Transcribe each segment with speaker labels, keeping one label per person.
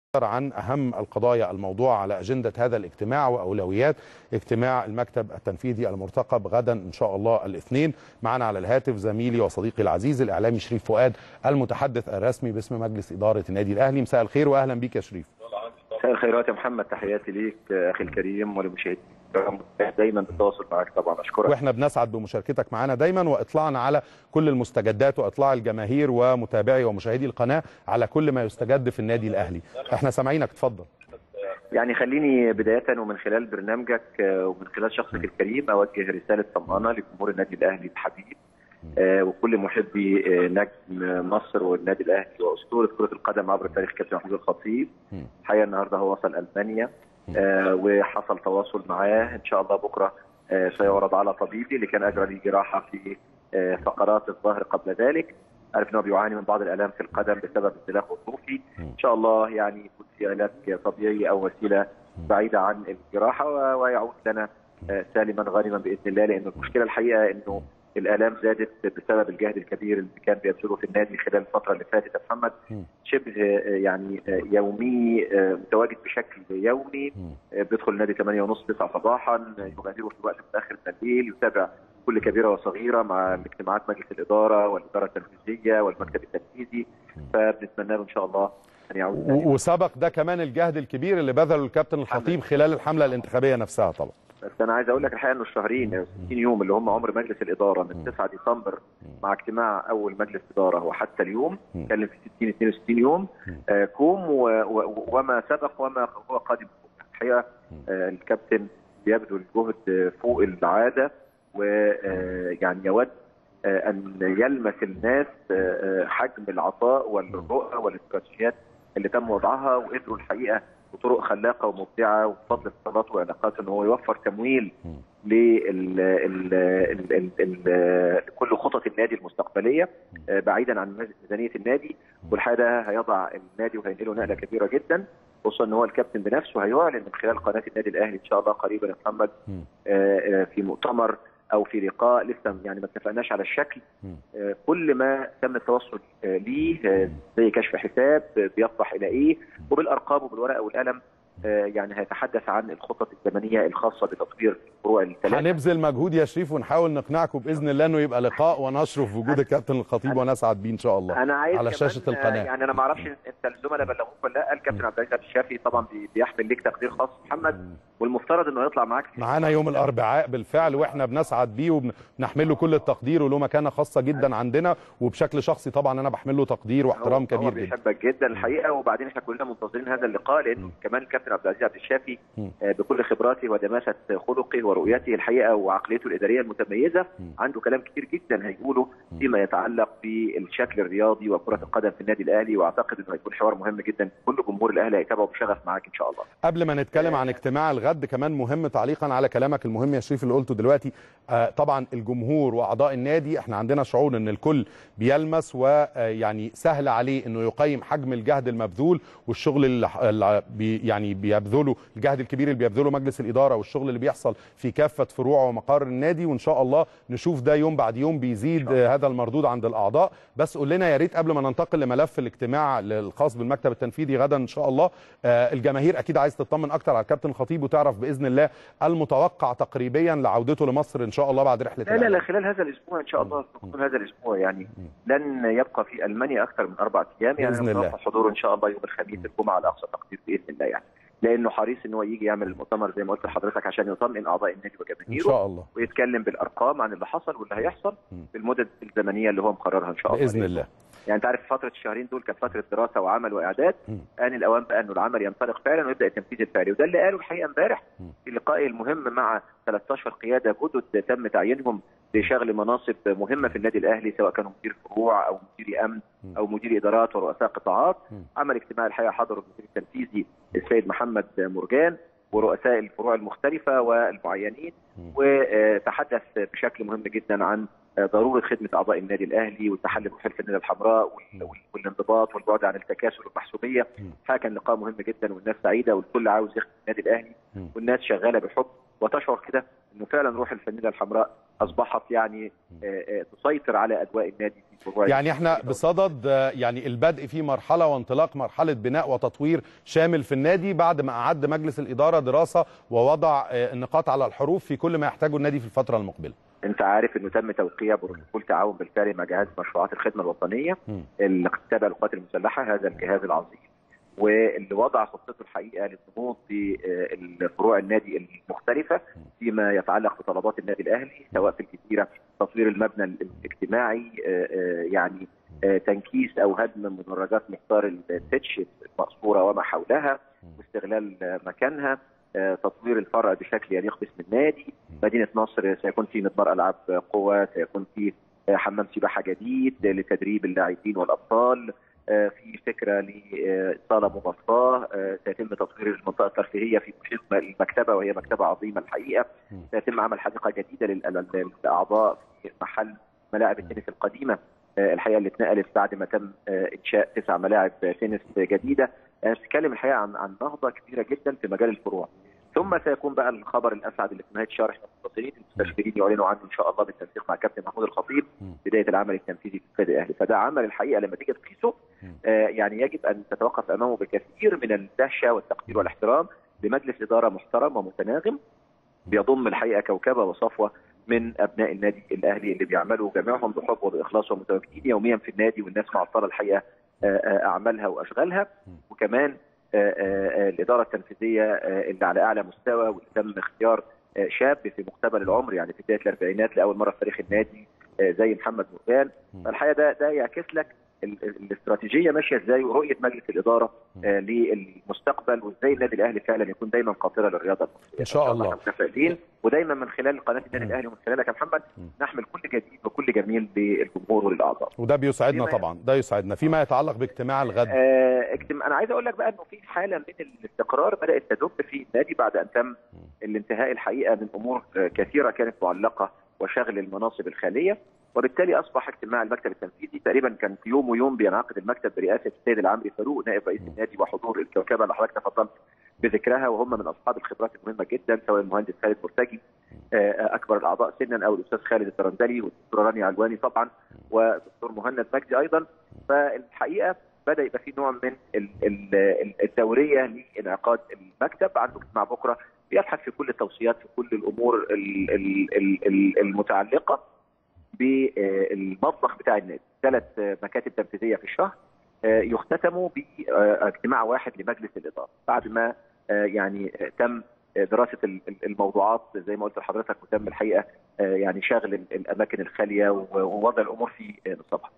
Speaker 1: عن أهم القضايا الموضوع على أجندة هذا الاجتماع وأولويات اجتماع المكتب التنفيذي المرتقب غدا إن شاء الله الاثنين معنا على الهاتف زميلي وصديقي العزيز الإعلامي شريف فؤاد المتحدث الرسمي باسم مجلس إدارة النادي الأهلي مساء الخير وأهلا بك يا شريف
Speaker 2: مساء الخيرات يا محمد تحياتي ليك اخي الكريم ولمشاهديك دايما بالتواصل معك طبعا اشكرك
Speaker 1: واحنا بنسعد بمشاركتك معنا دايما واطلاعنا على كل المستجدات واطلاع الجماهير ومتابعي ومشاهدي القناه على كل ما يستجد في النادي الاهلي احنا سامعينك اتفضل
Speaker 2: يعني خليني بدايه ومن خلال برنامجك ومن خلال شخصك الكريم اوجه رساله طمانه لجمهور النادي الاهلي الحبيب وكل محبي نجم مصر والنادي الاهلي واسطوره كره القدم عبر التاريخ كابتن محمود الخطيب الحقيقه النهارده هو وصل المانيا آه وحصل تواصل معاه ان شاء الله بكره آه سيعرض على طبيبي اللي كان اجرى لي جراحه في آه فقرات الظهر قبل ذلك عارف انه بيعاني من بعض الالام في القدم بسبب انزلاق غضروفي ان شاء الله يعني يكون في علاج طبيعي او وسيله بعيده عن الجراحه ويعود لنا سالما غانما باذن الله لان المشكله الحقيقه انه الالام زادت بسبب الجهد الكبير اللي كان بيبذله في النادي خلال الفتره اللي فاتت يا محمد شبه يعني يومي متواجد بشكل يومي بيدخل النادي 8 ونص 9 صباحا يغادره في الوقت المتاخر من الليل يتابع كل كبيره وصغيره مع اجتماعات مجلس الاداره والاداره التنفيذيه والمكتب التنفيذي فبنتمنى له ان شاء الله ان يعود
Speaker 1: وسبق ده كمان الجهد الكبير اللي بذله الكابتن الخطيب خلال الحمله الانتخابيه نفسها طبعا
Speaker 2: بس انا عايز اقول لك الحقيقه انه الشهرين 60 يوم اللي هم عمر مجلس الاداره من 9 ديسمبر مع اجتماع اول مجلس اداره وحتى اليوم كان في 60 62 يوم آه كوم و و وما سبق وما هو قادم الحقيقه آه الكابتن بيبذل جهد فوق العاده ويعني يود آه ان يلمس الناس حجم العطاء والرؤى والاستراتيجيات اللي تم وضعها وقدروا الحقيقه بطرق خلاقه ومبدعه وبفضل اتصالاته وعلاقاته ان هو يوفر تمويل لكل خطط النادي المستقبليه بعيدا عن ميزانيه النادي والحقيقه ده هيضع النادي وهينقله نقله كبيره جدا خصوصا ان هو الكابتن بنفسه هيعلن من خلال قناه النادي الاهلي ان شاء الله قريبا يا محمد في مؤتمر او في لقاء لسه يعني ما اتفقناش على الشكل آه كل ما تم التوصل آه ليه آه زي كشف حساب بيصلح الى ايه وبالارقام وبالورقه والقلم يعني هيتحدث عن الخطط الزمنيه الخاصه بتطوير فروع الثلاثه
Speaker 1: هنبذل مجهود يا شريف ونحاول نقنعكم باذن الله انه يبقى لقاء ونشره في وجود الكابتن الخطيب ونسعد بيه ان شاء الله
Speaker 2: أنا عايز
Speaker 1: على شاشه القناه
Speaker 2: يعني انا ما اعرفش انت الزملاء بلغوك ولا لا الكابتن عبد العزيز عبد الشافي طبعا بيحمل ليك تقدير خاص محمد والمفترض انه يطلع معاك
Speaker 1: معانا يوم الاربعاء بالفعل واحنا بنسعد بيه وبنحمل له كل التقدير وله مكانه خاصه جدا عندنا وبشكل شخصي طبعا انا بحمل له تقدير واحترام كبير
Speaker 2: هو بيحبك جدا الحقيقه وبعدين احنا كلنا منتظرين هذا اللقاء لان كمان الكابتن عبد العزيز عبد الشافي بكل خبراته ودماسه خلقه ورؤيته الحقيقه وعقليته الاداريه المتميزه عنده كلام كتير جدا هيقوله فيما يتعلق بالشكل الرياضي وكره القدم في النادي الاهلي واعتقد انه هيكون حوار مهم جدا كل جمهور الاهلي هيتابعه بشغف معاك ان شاء الله.
Speaker 1: قبل ما نتكلم عن اجتماع الغد كمان مهم تعليقا على كلامك المهم يا شريف اللي قلته دلوقتي آه طبعا الجمهور واعضاء النادي احنا عندنا شعور ان الكل بيلمس ويعني سهل عليه انه يقيم حجم الجهد المبذول والشغل اللي بي يعني بيبذله الجهد الكبير اللي بيبذله مجلس الاداره والشغل اللي بيحصل في كافه فروع ومقار النادي وان شاء الله نشوف ده يوم بعد يوم بيزيد هذا المردود عند الاعضاء بس قول لنا يا ريت قبل ما ننتقل لملف الاجتماع الخاص بالمكتب التنفيذي غدا ان شاء الله آه الجماهير اكيد عايز تطمن اكتر على الكابتن خطيب وتعرف باذن الله المتوقع تقريبا لعودته لمصر ان شاء الله بعد رحله
Speaker 2: لا لا, لا خلال هذا الاسبوع ان شاء الله تكون هذا الاسبوع يعني لن يبقى في المانيا اكثر من اربع ايام يعني
Speaker 1: باذن الله
Speaker 2: حضوره ان شاء الله يوم الخميس الجمعه على اقصى تقدير باذن الله يعني لانه حريص ان هو يجي يعمل المؤتمر زي ما قلت لحضرتك عشان يطمئن اعضاء النادي وجماهيره
Speaker 1: ان شاء الله
Speaker 2: ويتكلم بالارقام عن اللي حصل واللي هيحصل في المدد الزمنيه اللي هو مقررها ان شاء الله
Speaker 1: باذن الله
Speaker 2: يعني انت عارف فتره الشهرين دول كانت فتره دراسه وعمل واعداد ان الاوان بقى انه العمل ينطلق فعلا ويبدا التنفيذ الفعلي وده اللي قاله الحقيقه امبارح في لقائه المهم مع 13 قياده جدد تم تعيينهم لشغل مناصب مهمه في النادي الاهلي سواء كانوا مدير فروع او مدير امن او مدير ادارات ورؤساء قطاعات عمل اجتماع الحقيقه حضره المدير التنفيذي السيد محمد مرجان ورؤساء الفروع المختلفه والمعينين وتحدث بشكل مهم جدا عن ضروره خدمه اعضاء النادي الاهلي والتحلي بروح الفانيله الحمراء والانضباط والبعد عن التكاسل والمحسوبيه كان لقاء مهم جدا والناس سعيده والكل عاوز يخدم النادي الاهلي والناس شغاله بحب وتشعر كده انه فعلا روح الفانيله الحمراء اصبحت يعني تسيطر على اجواء النادي في فروع
Speaker 1: يعني احنا بصدد يعني البدء في مرحله وانطلاق مرحله بناء وتطوير شامل في النادي بعد ما اعد مجلس الاداره دراسه ووضع النقاط على الحروف في كل ما يحتاجه النادي في الفتره المقبله.
Speaker 2: انت عارف انه تم توقيع بروتوكول تعاون بالفعل مع جهاز مشروعات الخدمه الوطنيه اللي تابع للقوات المسلحه هذا الجهاز العظيم واللي وضع خطته الحقيقه للنهوض بفروع النادي المختلفه فيما يتعلق بطلبات النادي الاهلي سواء في الجزيره تطوير المبنى الاجتماعي يعني تنكيس او هدم مدرجات مختار التتش المقصوره وما حولها واستغلال مكانها تطوير الفرع بشكل يليق باسم النادي مدينه نصر سيكون في مضمار العاب قوى سيكون في حمام سباحه جديد لتدريب اللاعبين والابطال في فكره لصاله مغطاه سيتم تطوير المنطقه الترفيهيه في محيط المكتبه وهي مكتبه عظيمه الحقيقه سيتم عمل حديقه جديده للاعضاء في محل ملاعب التنس القديمه الحقيقه اللي اتنقلت بعد ما تم انشاء تسع ملاعب تنس جديده بتتكلم الحقيقه عن عن نهضه كبيره جدا في مجال الفروع ثم سيكون بقى الخبر الاسعد اللي في نهايه الشهر احنا منتظرين المستشفرين يعلنوا عنه ان شاء الله بالتنسيق مع كابتن محمود الخطيب بدايه العمل التنفيذي في النادي الاهلي فده عمل الحقيقه لما تيجي تقيسه آه يعني يجب ان تتوقف امامه بكثير من الدهشه والتقدير والاحترام لمجلس اداره محترم ومتناغم بيضم الحقيقه كوكبه وصفوه من ابناء النادي الاهلي اللي بيعملوا جميعهم بحب وباخلاص ومتواجدين يوميا في النادي والناس معطله الحقيقه اعمالها واشغالها وكمان الاداره التنفيذيه اللي على اعلى مستوى واللي تم اختيار شاب في مقتبل العمر يعني في بدايه الاربعينات لاول مره في تاريخ النادي زي محمد مرجان فالحقيقه ده ده يعكس لك الاستراتيجيه ماشيه ازاي ورؤيه مجلس الاداره آه للمستقبل وازاي النادي الاهلي فعلا يكون دايما قاطره للرياضه
Speaker 1: المصريه. ان شاء الله.
Speaker 2: متفائلين ودايما من خلال قناه النادي الاهلي ومن خلالك يا محمد نحمل كل جديد وكل جميل للجمهور وللاعضاء.
Speaker 1: وده بيسعدنا طبعا ده يسعدنا فيما يتعلق باجتماع الغد.
Speaker 2: آه اجتماع انا عايز اقول لك بقى انه في حاله من الاستقرار بدات تدب في النادي بعد ان تم الانتهاء الحقيقه من امور كثيره كانت معلقه وشغل المناصب الخاليه وبالتالي اصبح اجتماع المكتب التنفيذي تقريبا كان في يوم ويوم بينعقد المكتب برئاسه السيد العمري فاروق نائب رئيس النادي وحضور الكوكبه اللي حضرتك تفضلت بذكرها وهم من اصحاب الخبرات المهمه جدا سواء المهندس خالد مرتجي اكبر الاعضاء سنا او الاستاذ خالد الدرندلي والدكتور رانيا علواني طبعا ودكتور مهند مجدي ايضا فالحقيقه بدا يبقى في نوع من الدوريه لانعقاد المكتب عنده اجتماع بكره بيبحث في كل التوصيات في كل الامور المتعلقه بالمطبخ بتاع النادي ثلاث مكاتب تنفيذيه في الشهر يختتموا باجتماع واحد لمجلس الاداره بعد ما يعني تم دراسه الموضوعات زي ما قلت لحضرتك وتم الحقيقه يعني شغل الاماكن الخاليه ووضع الامور في نصابها.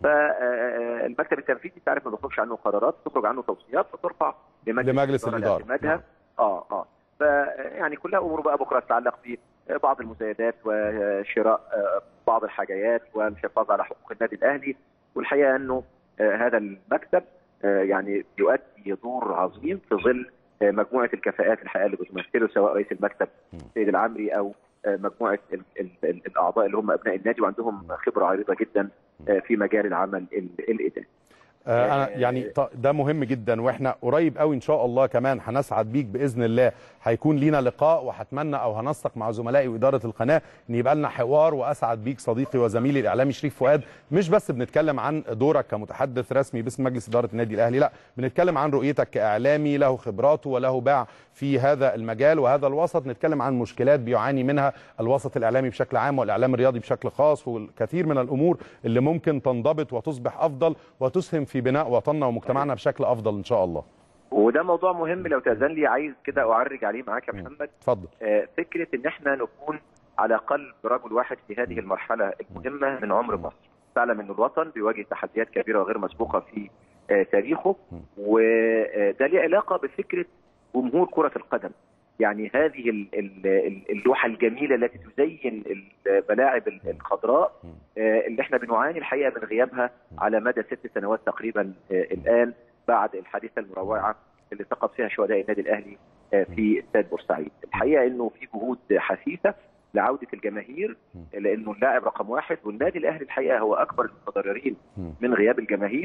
Speaker 2: فالمكتب التنفيذي تعرف ما بيخرجش عنه قرارات تخرج عنه توصيات فترفع
Speaker 1: لمجلس, لمجلس الاداره
Speaker 2: نعم. اه اه فيعني كلها امور بقى بكره تتعلق ببعض المزايدات وشراء بعض الحاجيات والحفاظ على حقوق النادي الاهلي والحقيقه انه هذا المكتب يعني يؤدي دور عظيم في ظل مجموعه الكفاءات الحقيقه اللي بتمثله سواء رئيس المكتب سيد العمري او مجموعه ال ال ال الاعضاء اللي هم ابناء النادي وعندهم خبره عريضه جدا في مجال العمل الاداري.
Speaker 1: أنا يعني ده مهم جدا واحنا قريب قوي ان شاء الله كمان هنسعد بيك باذن الله هيكون لينا لقاء وهتمنى او هنسق مع زملائي واداره القناه ان يبقى لنا حوار واسعد بيك صديقي وزميلي الاعلامي شريف فؤاد مش بس بنتكلم عن دورك كمتحدث رسمي باسم مجلس اداره النادي الاهلي لا بنتكلم عن رؤيتك كاعلامي له خبراته وله باع في هذا المجال وهذا الوسط نتكلم عن مشكلات بيعاني منها الوسط الاعلامي بشكل عام والاعلام الرياضي بشكل خاص والكثير من الامور اللي ممكن تنضبط وتصبح افضل وتسهم في بناء وطننا ومجتمعنا بشكل افضل ان شاء الله
Speaker 2: وده موضوع مهم لو تاذن لي عايز كده اعرج عليه معاك يا محمد
Speaker 1: اتفضل
Speaker 2: آه فكره ان احنا نكون على قلب رجل واحد في هذه المرحله المهمه من عمر مصر تعلم ان الوطن بيواجه تحديات كبيره وغير مسبوقه في آه تاريخه وده ليه علاقه بفكره جمهور كره القدم يعني هذه اللوحه الجميله التي تزين الملاعب الخضراء اللي احنا بنعاني الحقيقه من غيابها على مدى ست سنوات تقريبا الان بعد الحادثه المروعه اللي سقط فيها شهداء النادي الاهلي في استاد بورسعيد. الحقيقه انه في جهود حثيثه لعوده الجماهير لانه اللاعب رقم واحد والنادي الاهلي الحقيقه هو اكبر المتضررين من غياب الجماهير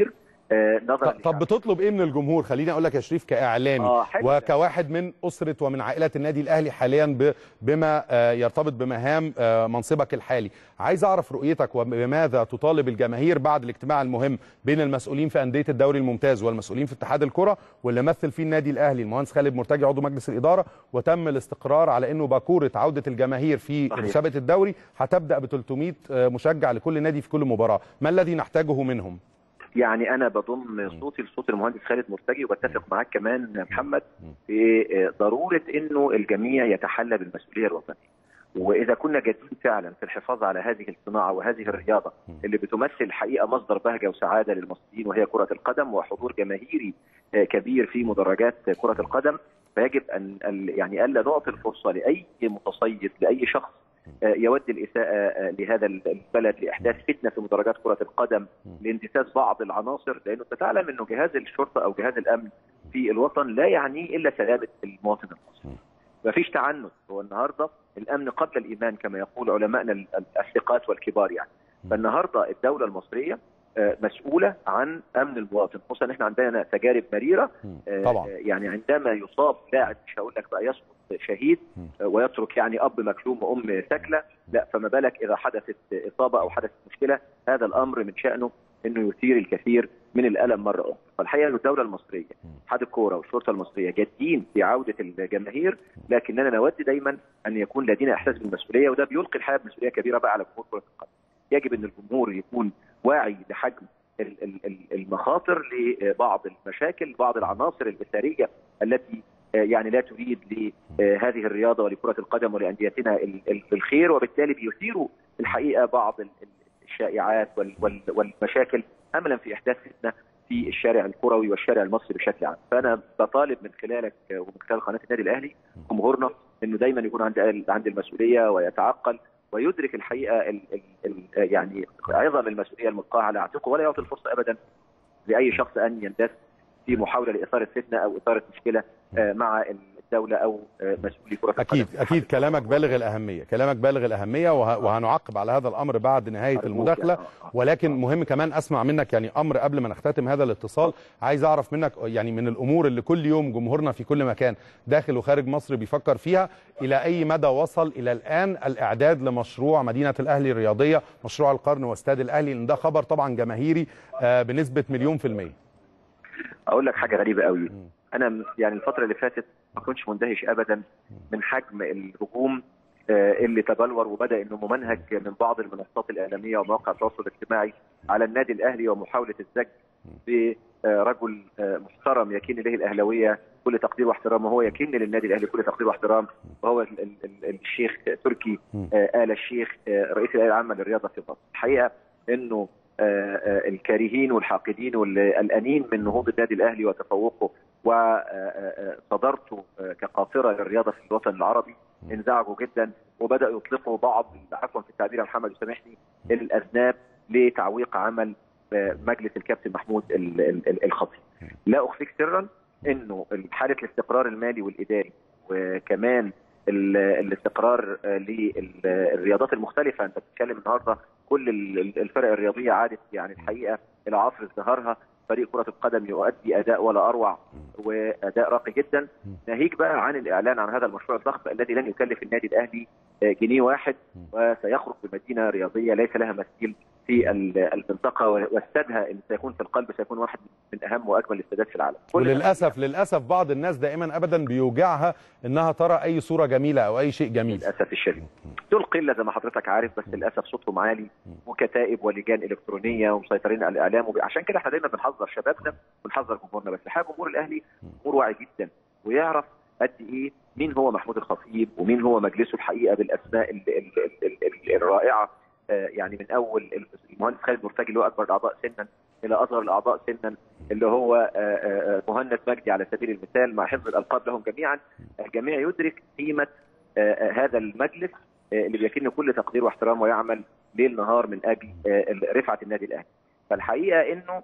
Speaker 2: نظرا
Speaker 1: طب بتطلب ايه من الجمهور خليني اقول لك يا شريف كاعلامي
Speaker 2: آه
Speaker 1: وكواحد من اسره ومن عائلات النادي الاهلي حاليا بما يرتبط بمهام منصبك الحالي عايز اعرف رؤيتك وبماذا تطالب الجماهير بعد الاجتماع المهم بين المسؤولين في انديه الدوري الممتاز والمسؤولين في اتحاد الكره واللي مثل فيه النادي الاهلي المهندس خالد مرتجي عضو مجلس الاداره وتم الاستقرار على انه باكوره عوده الجماهير في مسابقه الدوري هتبدا ب 300 مشجع لكل نادي في كل مباراه ما الذي نحتاجه منهم
Speaker 2: يعني انا بضم صوتي لصوت المهندس خالد مرتجي وبتفق معاك كمان محمد في ضروره انه الجميع يتحلى بالمسؤوليه الوطنيه واذا كنا جادين فعلا في الحفاظ على هذه الصناعه وهذه الرياضه اللي بتمثل الحقيقه مصدر بهجه وسعاده للمصريين وهي كره القدم وحضور جماهيري كبير في مدرجات كره القدم فيجب ان يعني الا نعطي الفرصه لاي متصيد لاي شخص يود الاساءه لهذا البلد لاحداث فتنه في مدرجات كره القدم لانتساس بعض العناصر لانه انت تعلم انه جهاز الشرطه او جهاز الامن في الوطن لا يعنيه الا سلامه المواطن المصري. ما فيش تعنت هو النهارده الامن قبل الايمان كما يقول علمائنا الثقات والكبار يعني فالنهارده الدوله المصريه مسؤوله عن امن المواطن خصوصا ان احنا عندنا تجارب مريره
Speaker 1: طبعا.
Speaker 2: يعني عندما يصاب لاعب مش هقول لك بقى يسقط شهيد ويترك يعني اب مكلوم وام ثكله لا فما بالك اذا حدثت اصابه او حدثت مشكله هذا الامر من شانه انه يثير الكثير من الالم مره اخرى فالحقيقه ان الدوله المصريه اتحاد الكوره والشرطه المصريه جادين في عوده الجماهير لكننا نود دايما ان يكون لدينا احساس بالمسؤوليه وده بيلقي الحياه بمسؤوليه كبيره بقى على جمهور كره القدم يجب ان الجمهور يكون واعي لحجم المخاطر لبعض المشاكل بعض العناصر الاثاريه التي يعني لا تريد لهذه الرياضه ولكره القدم ولانديتنا الخير وبالتالي بيثيروا الحقيقه بعض الشائعات والمشاكل املا في احداث فتنه في الشارع الكروي والشارع المصري بشكل عام فانا بطالب من خلالك ومن خلال قناه النادي الاهلي جمهورنا انه دايما يكون عند عند المسؤوليه ويتعقل ويدرك الحقيقه ال ال ال يعني عظم المسؤوليه الملقاه على عاتقه ولا يعطي الفرصه ابدا لاي شخص ان يندس في محاوله لاثاره فتنه او اثاره مشكله مع الدوله او مسؤولي كره
Speaker 1: اكيد اكيد كلامك بالغ الاهميه كلامك بالغ الاهميه وهنعقب على هذا الامر بعد نهايه المداخله ولكن مهم كمان اسمع منك يعني امر قبل ما نختتم هذا الاتصال عايز اعرف منك يعني من الامور اللي كل يوم جمهورنا في كل مكان داخل وخارج مصر بيفكر فيها الى اي مدى وصل الى الان الاعداد لمشروع مدينه الاهلي الرياضيه مشروع القرن واستاد الاهلي لان ده خبر طبعا جماهيري بنسبه مليون في الميه
Speaker 2: اقول لك حاجه غريبه قوي انا يعني الفتره اللي فاتت ما كنتش مندهش ابدا من حجم الهجوم اللي تبلور وبدا انه ممنهج من بعض المنصات الاعلاميه ومواقع التواصل الاجتماعي على النادي الاهلي ومحاوله الزج برجل محترم يكن له الاهلاويه كل تقدير واحترام وهو يكن للنادي الاهلي كل تقدير واحترام وهو الشيخ تركي ال الشيخ رئيس الهيئه العامه للرياضه في مصر الحقيقه انه الكارهين والحاقدين والقلقانين من نهوض النادي الاهلي وتفوقه وصدرته كقاطره للرياضه في الوطن العربي انزعجوا جدا وبداوا يطلقوا بعض عفوا في التعبير يا محمد وسامحني الاذناب لتعويق عمل مجلس الكابتن محمود الخطيب. لا اخفيك سرا انه حاله الاستقرار المالي والاداري وكمان الاستقرار للرياضات المختلفه انت بتتكلم النهارده كل الفرق الرياضيه عادت يعني الحقيقه الى عصر ازدهارها فريق كره القدم يؤدي اداء ولا اروع واداء راقي جدا ناهيك بقى عن الاعلان عن هذا المشروع الضخم الذي لن يكلف النادي الاهلي جنيه واحد وسيخرج بمدينه رياضيه ليس لها مثيل في المنطقه واستادها اللي سيكون في القلب سيكون واحد من اهم واجمل الاستادات في العالم
Speaker 1: وللاسف للاسف بعض الناس دائما ابدا بيوجعها انها ترى اي صوره جميله او اي شيء جميل
Speaker 2: للاسف الشديد دول قله زي ما حضرتك عارف بس للاسف صوتهم عالي وكتائب ولجان الكترونيه ومسيطرين على الاعلام وب... عشان كده احنا دايما بنحذر شبابنا ونحذر جمهورنا بس الحقيقه جمهور الاهلي جمهور واعي جدا ويعرف قد ايه مين هو محمود الخطيب ومين هو مجلسه الحقيقه بالاسماء ال ال ال ال الرائعه يعني من اول المهندس خالد مرتجي اللي هو اكبر الاعضاء سنا الى اصغر الاعضاء سنا اللي هو مهند مجدي على سبيل المثال مع حفظ الالقاب لهم جميعا الجميع يدرك قيمه هذا المجلس اللي بيكن كل تقدير واحترام ويعمل ليل نهار من اجل رفعه النادي الاهلي فالحقيقه انه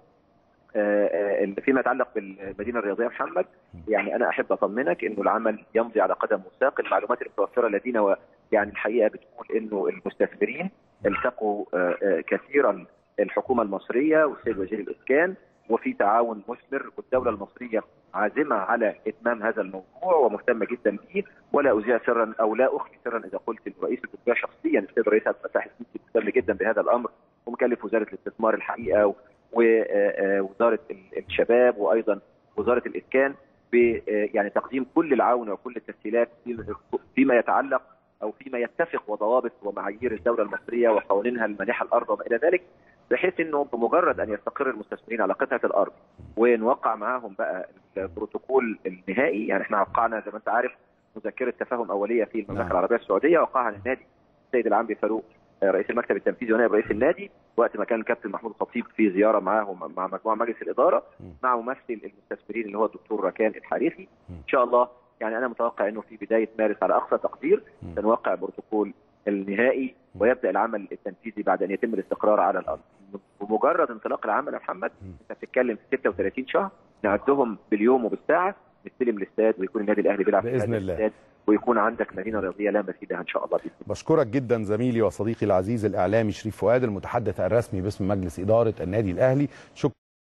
Speaker 2: فيما يتعلق بالمدينه الرياضيه محمد يعني انا احب اطمنك انه العمل يمضي على قدم وساق المعلومات المتوفره لدينا يعني الحقيقه بتقول انه المستثمرين التقوا كثيرا الحكومه المصريه والسيد وزير الاسكان وفي تعاون مثمر والدوله المصريه عازمه على اتمام هذا الموضوع ومهتمه جدا به ولا اذيع سرا او لا اخفي سرا اذا قلت ان رئيس الجمهوريه شخصيا السيد الرئيس عبد الفتاح السيسي مهتم جدا بهذا الامر ومكلف وزاره الاستثمار الحقيقه ووزاره الشباب وايضا وزاره الاسكان ب يعني تقديم كل العون وكل التسهيلات فيما يتعلق او فيما يتفق وضوابط ومعايير الدوله المصريه وقوانينها المانحه الارض وما الى ذلك بحيث انه بمجرد ان يستقر المستثمرين على قطعه الارض ونوقع معاهم بقى البروتوكول النهائي يعني احنا وقعنا زي ما انت عارف مذكره تفاهم اوليه في المملكه نعم. العربيه السعوديه وقعها النادي السيد العمري فاروق رئيس المكتب التنفيذي ونائب رئيس النادي وقت ما كان الكابتن محمود الخطيب في زياره معاهم مع مجموعه مجلس الاداره مع ممثل المستثمرين اللي هو الدكتور ركان الحارثي ان شاء الله يعني انا متوقع انه في بدايه مارس على اقصى تقدير سنوقع بروتوكول النهائي ويبدا العمل التنفيذي بعد ان يتم الاستقرار على الارض بمجرد انطلاق العمل يا محمد انت بتتكلم في 36 شهر نعدهم باليوم وبالساعه نستلم الاستاد ويكون النادي الاهلي بيلعب
Speaker 1: باذن
Speaker 2: في
Speaker 1: الله
Speaker 2: الاستاد ويكون عندك مدينه رياضيه لا مثيل لها ان شاء الله
Speaker 1: بشكرك جدا زميلي وصديقي العزيز الاعلامي شريف فؤاد المتحدث الرسمي باسم مجلس اداره النادي الاهلي شكرا